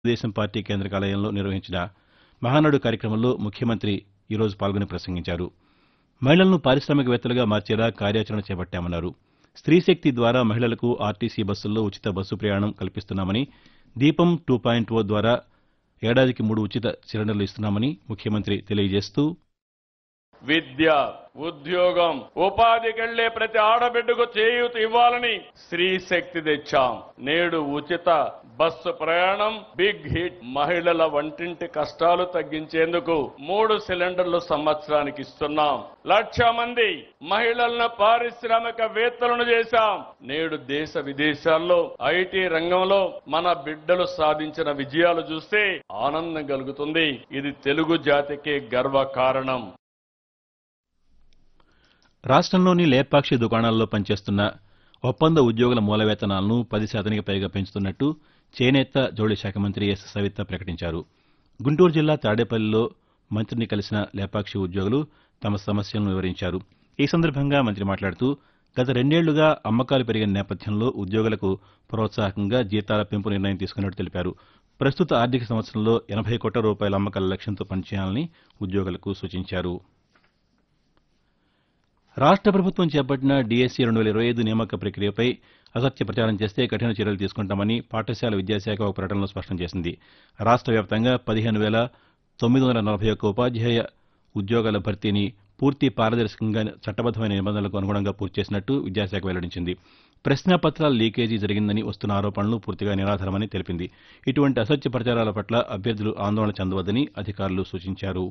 Telugu Desam party కేంద్ర కార్యాలయంలో నిర్వహించిన మహానాడు కార్యక్రమంలో ముఖ్యమంత్రి ఈరోజు పాల్గొని ప్రసంగించారు మహిళలను పారిశామికవేత్తలుగా మార్చేలా కార్యాచరణ చేపట్టామన్నారు స్త్రీశక్తి ద్వారా మహిళలకు ఆర్టీసీ బస్సుల్లో ఉచిత బస్సు ప్రయాణం కల్పిస్తున్నామని దీపం టూ పాయింట్ ఓ ద్వారా ఏడాదికి మూడు ఉచిత సిలిండర్లు ఇస్తున్నామని ముఖ్యమంత్రి తెలియజేస్తూ విద్య ఉద్యోగం ఉపాధికెళ్లే ప్రతి ఆడబిడ్డకు చేయూత ఇవ్వాలని స్త్రీ శక్తి తెచ్చాం నేడు ఉచిత బస్సు ప్రయాణం బిగ్ హిట్ మహిళల వంటింటి కష్టాలు తగ్గించేందుకు మూడు సిలిండర్లు సంవత్సరానికి ఇస్తున్నాం లక్ష మంది మహిళలను పారిశ్రామికవేత్తలను చేశాం నేడు దేశ విదేశాల్లో ఐటీ రంగంలో మన బిడ్డలు సాధించిన విజయాలు చూస్తే ఆనందం కలుగుతుంది ఇది తెలుగు జాతికి గర్వ కారణం రాష్ట్రంలోని లేపాక్షి దుకాణాల్లో పనిచేస్తున్న ఒప్పంద ఉద్యోగుల మూల వేతనాలను పది శాతానికి పైగా పెంచుతున్నట్టు చేనేత జౌళి శాఖ మంత్రి ఎస్ సవిత ప్రకటించారు గుంటూరు జిల్లా తాడేపల్లిలో మంత్రిని కలిసిన లేపాక్షి ఉద్యోగులు తమ సమస్యలను వివరించారు ఈ సందర్భంగా మంత్రి మాట్లాడుతూ గత రెండేళ్లుగా అమ్మకాలు పెరిగిన నేపథ్యంలో ఉద్యోగులకు ప్రోత్సాహకంగా జీతాల పెంపు నిర్ణయం తీసుకున్నట్టు తెలిపారు ప్రస్తుత ఆర్థిక సంవత్సరంలో ఎనభై కోట్ల రూపాయల అమ్మకాల లక్ష్యంతో పనిచేయాలని ఉద్యోగులకు సూచించారు రాష్ట్ర ప్రభుత్వం చేపట్టిన డీఎస్సీ రెండు వేల ఇరవై ఐదు నియామక ప్రక్రియపై అసత్య ప్రచారం చేస్తే కఠిన చర్యలు తీసుకుంటామని పాఠశాల విద్యాశాఖ ఒక ప్రకటనలో స్పష్టం చేసింది రాష్ట్ర వ్యాప్తంగా పదిహేను వేల తొమ్మిది వందల నలభై ఒక్క ఉపాధ్యాయ ఉద్యోగాల భర్తీని పూర్తి పారదర్శకంగా చట్టబద్దమైన నిబంధనలకు అనుగుణంగా పూర్తి చేసినట్టు విద్యాశాఖ వెల్లడించింది ప్రశ్నాపత్రాల లీకేజీ జరిగిందని వస్తున్న ఆరోపణలు పూర్తిగా నిరాధారమని తెలిపింది ఇటువంటి అసత్య ప్రచారాల పట్ల అభ్యర్థులు ఆందోళన చెందవద్దని అధికారులు సూచించారు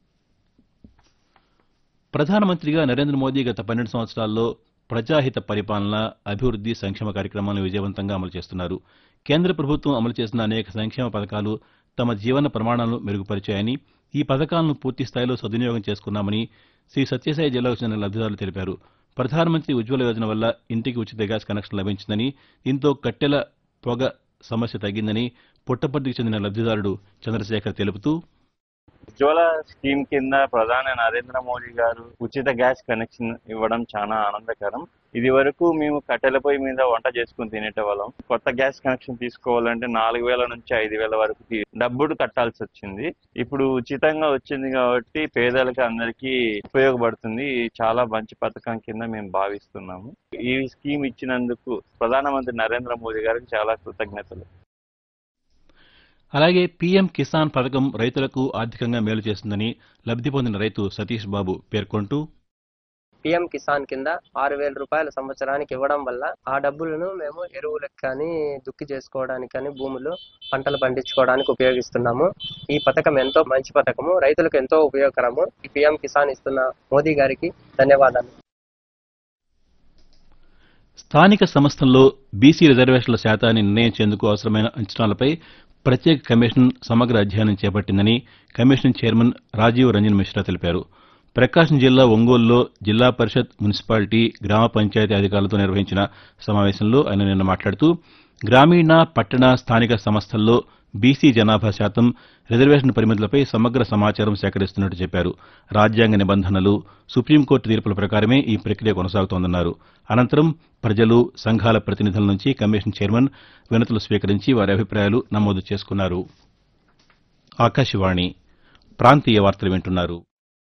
ప్రధానమంత్రిగా నరేంద్ర మోదీ గత పన్నెండు సంవత్సరాల్లో ప్రజాహిత పరిపాలన అభివృద్ది సంక్షేమ కార్యక్రమాలను విజయవంతంగా అమలు చేస్తున్నారు కేంద్ర ప్రభుత్వం అమలు చేసిన అనేక సంక్షేమ పథకాలు తమ జీవన ప్రమాణాలను మెరుగుపరిచాయని ఈ పథకాలను పూర్తి స్థాయిలో సద్వినియోగం చేసుకున్నామని శ్రీ సత్యసాయి జిల్లాకు చెందిన లబ్దిదారులు తెలిపారు ప్రధానమంత్రి ఉజ్వల యోజన వల్ల ఇంటికి ఉచిత గ్యాస్ కనెక్షన్ లభించిందని దీంతో కట్టెల పొగ సమస్య తగ్గిందని పుట్టపర్తికి చెందిన లబ్దిదారుడు చంద్రశేఖర్ తెలుపుతూ ఉజ్వల స్కీమ్ కింద ప్రధాని నరేంద్ర మోడీ గారు ఉచిత గ్యాస్ కనెక్షన్ ఇవ్వడం చాలా ఆనందకరం ఇది వరకు మేము కట్టెల పొయ్యి మీద వంట చేసుకుని తినేటవాళ్ళం కొత్త గ్యాస్ కనెక్షన్ తీసుకోవాలంటే నాలుగు వేల నుంచి ఐదు వేల వరకు తీ- డబ్బులు కట్టాల్సి వచ్చింది ఇప్పుడు ఉచితంగా వచ్చింది కాబట్టి పేదలకు అందరికీ ఉపయోగపడుతుంది ఇది చాలా మంచి పథకం కింద మేము భావిస్తున్నాము ఈ స్కీమ్ ఇచ్చినందుకు ప్రధానమంత్రి నరేంద్ర మోదీ గారికి చాలా కృతజ్ఞతలు అలాగే పీఎం కిసాన్ పథకం రైతులకు ఆర్థికంగా మేలు చేస్తుందని లబ్ది పొందిన రైతు సతీష్ బాబు పేర్కొంటూ పిఎం కిసాన్ కింద ఆరు వేల రూపాయల సంవత్సరానికి ఇవ్వడం వల్ల ఆ డబ్బులను మేము ఎరువులకు కానీ దుక్కి చేసుకోవడానికి కానీ భూములు పంటలు పండించుకోవడానికి ఉపయోగిస్తున్నాము ఈ పథకం ఎంతో మంచి పథకము రైతులకు ఎంతో ఉపయోగకరము ఈ పిఎం కిసాన్ ఇస్తున్న మోదీ గారికి ధన్యవాదాలు స్థానిక సంస్థల్లో బీసీ రిజర్వేషన్ల శాతాన్ని నిర్ణయించేందుకు అవసరమైన అంచనాలపై ప్రత్యేక కమిషన్ సమగ్ర అధ్యయనం చేపట్టిందని కమిషన్ చైర్మన్ రాజీవ్ రంజన్ మిశ్రా తెలిపారు ప్రకాశం జిల్లా ఒంగోలులో జిల్లా పరిషత్ మున్సిపాలిటీ గ్రామ పంచాయతీ అధికారులతో నిర్వహించిన సమావేశంలో ఆయన నిన్న మాట్లాడుతూ గ్రామీణ పట్టణ స్థానిక సంస్థల్లో బీసీ జనాభా శాతం రిజర్వేషన్ పరిమితులపై సమగ్ర సమాచారం సేకరిస్తున్నట్టు చెప్పారు రాజ్యాంగ నిబంధనలు సుప్రీంకోర్టు తీర్పుల ప్రకారమే ఈ ప్రక్రియ కొనసాగుతోందన్నారు అనంతరం ప్రజలు సంఘాల ప్రతినిధుల నుంచి కమిషన్ చైర్మన్ వినతులు స్వీకరించి వారి అభిప్రాయాలు నమోదు చేసుకున్నారు ఆకాశవాణి ప్రాంతీయ వార్తలు వింటున్నారు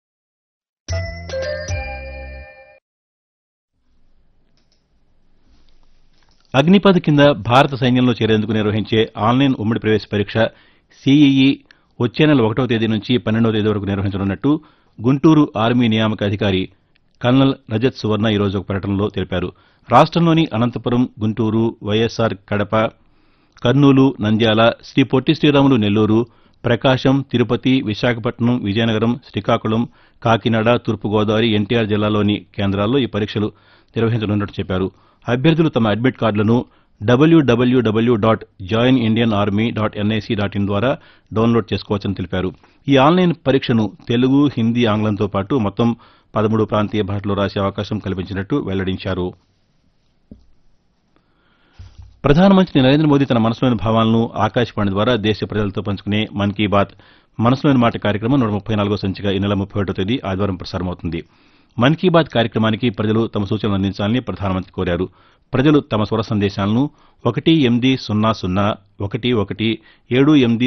అగ్నిపథ్ కింద భారత సైన్యంలో చేరేందుకు నిర్వహించే ఆన్లైన్ ఉమ్మడి ప్రవేశ పరీక్ష సీఈఈ వచ్చే నెల ఒకటవ తేదీ నుంచి పన్నెండవ తేదీ వరకు నిర్వహించనున్నట్టు గుంటూరు ఆర్మీ నియామక అధికారి కల్నల్ రజత్ సువర్ణ ఈరోజు ఒక ప్రకటనలో తెలిపారు రాష్ట్రంలోని అనంతపురం గుంటూరు వైఎస్ఆర్ కడప కర్నూలు నంద్యాల శ్రీ పొట్టి శ్రీరాములు నెల్లూరు ప్రకాశం తిరుపతి విశాఖపట్నం విజయనగరం శ్రీకాకుళం కాకినాడ తూర్పుగోదావరి ఎన్టీఆర్ జిల్లాలోని కేంద్రాల్లో ఈ పరీక్షలు నిర్వహించనున్నట్టు చెప్పారు అభ్యర్థులు తమ అడ్మిట్ కార్డులను WWW dot join Indian army dot NIC dot in ద్వారా డౌన్లోడ్ చేసుకోవచ్చని తెలిపారు ఈ ఆన్లైన్ పరీక్షను తెలుగు హిందీ ఆంగ్లంతో పాటు మొత్తం పదమూడు ప్రాంతీయ భాషల్లో రాసే అవకాశం కల్పించినట్టు వెల్లడించారు ప్రధానమంత్రి నరేంద్ర మోదీ తన మనసులోని భావాలను ఆకాశవాణి ద్వారా దేశ ప్రజలతో పంచుకునే మన్ కీ బాత్ మనసులోని మాట కార్యక్రమం నూట ముప్పై నాలుగో సంచిక ఈ నెల ముప్పై ఒకటో తేదీ ఆదివారం ప్రసారమవుతుంది మన్ కీ బాత్ కార్యక్రమానికి ప్రజలు తమ సూచనలు అందించాలని ప్రధానమంత్రి కోరారు ప్రజలు తమ స్వర సందేశాలను ఒకటి ఎనిమిది సున్నా సున్నా ఒకటి ఒకటి ఏడు ఎనిమిది